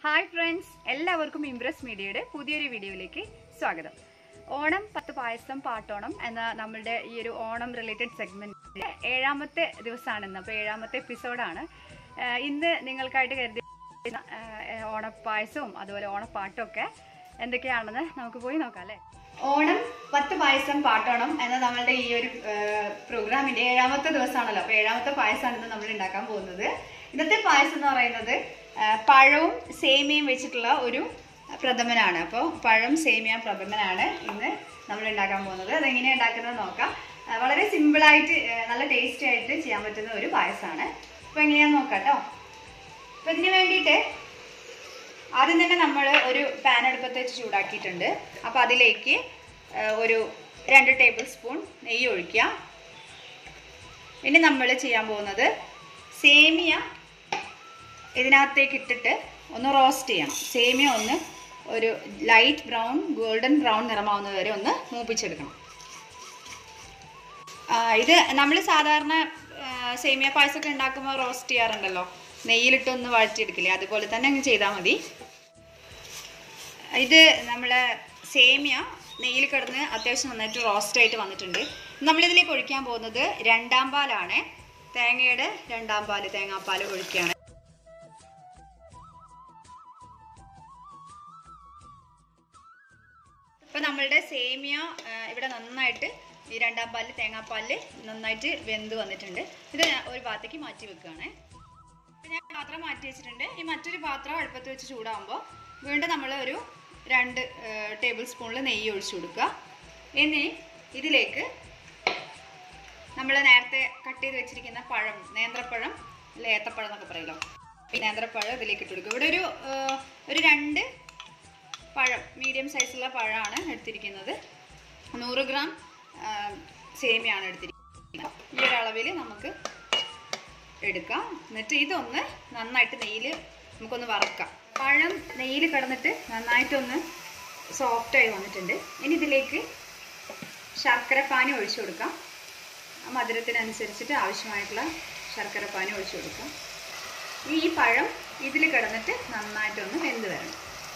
hi friends എല്ലാവർക്കും Impress മീഡിയയുടെ പുതിയൊരു വീഡിയോയിലേക്ക് സ്വാഗതം ഓണം പത്ത് പായസം പാട്ടോണം എന്ന നമ്മളുടെ ഈ ഒരു ഓണം റിലേറ്റഡ് സെഗ്മെന്റിന്റെ ഏഴാമത്തെ ദിവസമാണ് ഇന്ന് അപ്പോൾ ഏഴാമത്തെ എപ്പിസോഡാണ് ആഹ് ഇന്ന് നിങ്ങൾക്കായിട്ട് കരുതി ഓണപ്പായസവും അതുപോലെ ഓണപ്പാട്ടും ഒക്കെ എന്തൊക്കെയാണെന്ന് നമുക്ക് പോയി നോക്കാം അല്ലേ ഓണം പത്ത് പായസം പാട്ടോണം എന്ന നമ്മളുടെ ഈ ഒരു പ്രോഗ്രാമിന്റെ ഏഴാമത്തെ ദിവസമാണല്ലോ അപ്പൊ ഏഴാമത്തെ പായസമാണ് ഇന്ന് നമ്മൾ ഉണ്ടാക്കാൻ പോകുന്നത് ഇന്നത്തെ പായസം എന്ന് പറയുന്നത് ആ, പഴവും സേമിയയും വെച്ചിട്ടുള്ള ഒരു പ്രഥമനാണ് അപ്പോൾ പഴം സേമിയ പ്രഥമനാണ് ഇന്ന് നമ്മൾ ഉണ്ടാക്കാൻ പോകുന്നത് അതെങ്ങനെയാണ് ഉണ്ടാക്കുന്നത് നോക്കാം ആ, വളരെ സിമ്പിളായിട്ട് നല്ല ടേസ്റ്റി ആയിട്ട് ചെയ്യാൻ പറ്റുന്ന ഒരു പായസമാണ് അപ്പോൾ എങ്ങനെയാന്ന് നോക്കാം കേട്ടോ അപ്പോൾ ഇതിന് വേണ്ടിയിട്ട് ആദ്യം തന്നെ നമ്മൾ ഒരു പാൻ അടുപ്പത്ത് വെച്ച് ചൂടാക്കിയിട്ടുണ്ട് അപ്പോൾ അതിലേക്ക് ആ, ഒരു രണ്ട് ടേബിൾ സ്പൂൺ നെയ്യ് ഒഴിക്കുക ഇനി നമ്മൾ ചെയ്യാൻ പോകുന്നത് സേമിയ ഇതിനകത്തേക്ക് ഇട്ടിട്ട് ഒന്ന് റോസ്റ്റ് ചെയ്യണം സേമിയ ഒന്ന് ഒരു ലൈറ്റ് ബ്രൗൺ ഗോൾഡൻ ബ്രൗൺ നിറമാവുന്നത് വരെ ഒന്ന് മൂപ്പിച്ചെടുക്കണം ആ, ഇത് നമ്മൾ സാധാരണ ആ, സേമിയ പായസമൊക്കെ ഉണ്ടാക്കുമ്പോൾ റോസ്റ്റ് ചെയ്യാറുണ്ടല്ലോ നെയ്യിലിട്ടൊന്ന് വഴറ്റിയെടുക്കില്ലേ അതുപോലെ തന്നെ അങ്ങ് ചെയ്താൽ മതി ഇത് നമ്മളെ സേമിയ നെയ്യിൽ കിടന്ന് അത്യാവശ്യം നന്നായിട്ട് റോസ്റ്റ് ആയിട്ട് വന്നിട്ടുണ്ട് നമ്മളിതിലേക്ക് ഒഴിക്കാൻ പോകുന്നത് രണ്ടാം പാലാണ് തേങ്ങയുടെ രണ്ടാം പാല് തേങ്ങാപ്പാൽ ഒഴിക്കുകയാണ് ഇപ്പൊ നമ്മളുടെ സേമിയ ആ, ഇവിടെ നന്നായിട്ട് ഈ രണ്ടാം പാലിൽ തേങ്ങാപ്പാലിൽ നന്നായിട്ട് വെന്ത് വന്നിട്ടുണ്ട് ഇത് ഞാൻ ഒരു ഭാഗത്തേക്ക് മാറ്റി വെക്കുകയാണ് ഇപ്പൊ ഞാൻ പാത്രം മാറ്റി വെച്ചിട്ടുണ്ട് ഈ മറ്റൊരു പാത്രം അടുപ്പത്ത് വെച്ച് ചൂടാകുമ്പോൾ വീണ്ടും നമ്മൾ ഒരു രണ്ട് ടേബിൾ സ്പൂണിൽ നെയ്യ് ഒഴിച്ചു കൊടുക്കുക ഇനി ഇതിലേക്ക് നമ്മൾ നേരത്തെ കട്ട് ചെയ്ത് വെച്ചിരിക്കുന്ന പഴം നേന്ത്രപ്പഴം അല്ല ഏത്തപ്പഴം എന്നൊക്കെ പറയല്ലോ ഈ നേന്ത്രപ്പഴം ഇതിലേക്ക് ഇട്ട് കൊടുക്കുക ഇവിടെ ഒരു ആ, ഒരു രണ്ട് പഴം മീഡിയം സൈസുള്ള പഴമാണ് എടുത്തിരിക്കുന്നത് നൂറ് ഗ്രാം ആ, സേമിയാണ് എടുത്തിരിക്കുന്നത് ഈ ഒരു അളവിൽ നമുക്ക് എടുക്കാം എന്നിട്ട് ഇതൊന്ന് നന്നായിട്ട് നെയ്യിൽ നമുക്കൊന്ന് വറക്കാം പഴം നെയ്യിൽ കിടന്നിട്ട് നന്നായിട്ടൊന്ന് സോഫ്റ്റായി വന്നിട്ടുണ്ട് ഇനി ഇതിലേക്ക് ശർക്കര പാനി ഒഴിച്ചു കൊടുക്കാം ആ മധുരത്തിനനുസരിച്ചിട്ട് ആവശ്യമായിട്ടുള്ള ശർക്കര പാനി ഒഴിച്ചു കൊടുക്കാം ഈ പഴം ഇതിൽ കിടന്നിട്ട് നന്നായിട്ടൊന്ന് വെന്ത് വരണം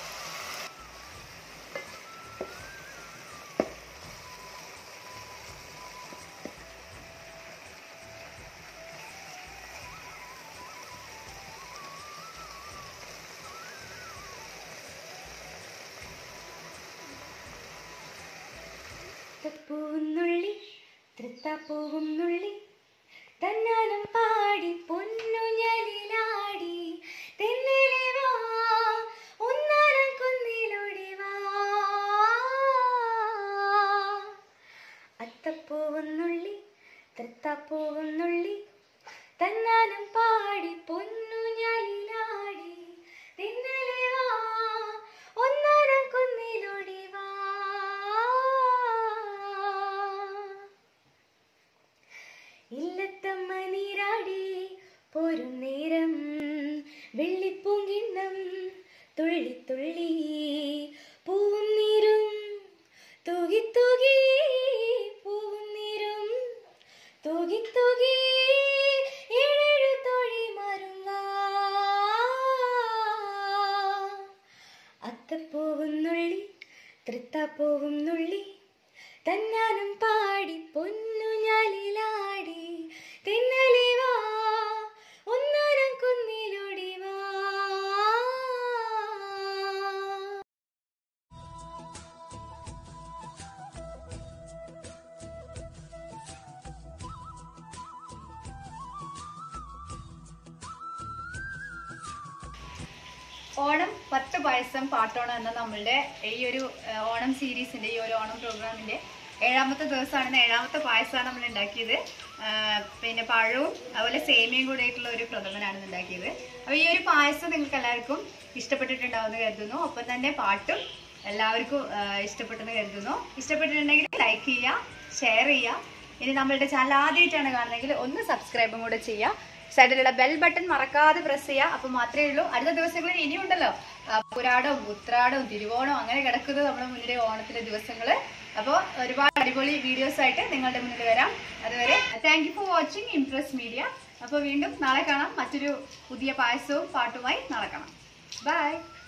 പൂവുന്നുള്ളി തൃത്തപ്പൂവും നുള്ളി തന്നാനം പാടി പൊന്നുഞ്ഞലിലാടി തെന്നിലെ വാ ഒന്നാരം കുന്നിലോടി വാ അത്തപ്പൂവും നുള്ളി തൃത്തപ്പൂവും നുള്ളി തന്നാനം പാടി പൊന്നുഞ്ഞലിലാടി തെന്നിലെ വാ ഒന്നാരം കുന്നിലോടി വാ ഇല്ലത്തമ്മ നീരാടി പോരും നേരം വെള്ളിപ്പൂങ്കിണ്ണം തുള്ളി തുള്ളി പൂവും നീരും തൂകി തൂകി പൂവും നീരും തൂകി തൂകി ഏഴേഴു തോഴിമാരും വാ അത്തപ്പൂവും നുള്ളി തൃത്തപ്പൂവും നുള്ളി തന്നാനും പാടി പൊന്നു ഞാലിലാടി തെന്നലി വാ ഒന്നാരം കുന്നിലൂടി വാ ഓണം പത്ത് പായസം പാട്ടോണം എന്ന നമ്മളുടെ ഈ ഒരു ആ, ഓണം സീരീസിന്റെ ഈ ഒരു ഓണം പ്രോഗ്രാമിന്റെ ഏഴാമത്തെ ദിവസമാണ് ഏഴാമത്തെ പായസമാണ് നമ്മൾ ഉണ്ടാക്കിയത് ആ, പിന്നെ പഴവും അതുപോലെ സേമിയയും കൂടെ ആയിട്ടുള്ള ഒരു പ്രഥമനാണ് ഇന്ന് ഉണ്ടാക്കിയത് അപ്പോൾ ഈ ഒരു പായസം നിങ്ങൾക്ക് എല്ലാവർക്കും ഇഷ്ടപ്പെട്ടിട്ടുണ്ടാവുമെന്ന് കരുതുന്നു ഒപ്പം തന്നെ പാട്ടും എല്ലാവർക്കും ആ, ഇഷ്ടപ്പെട്ടെന്ന് കരുതുന്നു ഇഷ്ടപ്പെട്ടിട്ടുണ്ടെങ്കിൽ ലൈക്ക് ചെയ്യുക ഷെയർ ചെയ്യുക ഇനി നമ്മളുടെ ചാനൽ ആദ്യമായിട്ടാണ് കാണുന്നതെങ്കിൽ ഒന്ന് സബ്സ്ക്രൈബും കൂടെ ചെയ്യുക സൈഡിലുള്ള ബെൽ ബട്ടൺ മറക്കാതെ പ്രസ് ചെയ്യുക അപ്പൊ മാത്രമേ ഉള്ളൂ അടുത്ത ദിവസങ്ങളിൽ ഇനിയുണ്ടല്ലോ ആ, പുരാടവും ഉത്രാടവും തിരുവോണവും അങ്ങനെ കിടക്കുന്നത് നമ്മുടെ മുന്നിലെ ഓണത്തിന്റെ ദിവസങ്ങള് അപ്പോൾ ഒരുപാട് അടിപൊളി വീഡിയോസ് ആയിട്ട് നിങ്ങളുടെ മുന്നിൽ വരാം അതുവരെ thank you for watching Impress Media അപ്പോൾ വീണ്ടും നാളെ കാണാം മറ്റൊരു പുതിയ പായസവും പാട്ടുമായി നാളെ കാണാം ബൈ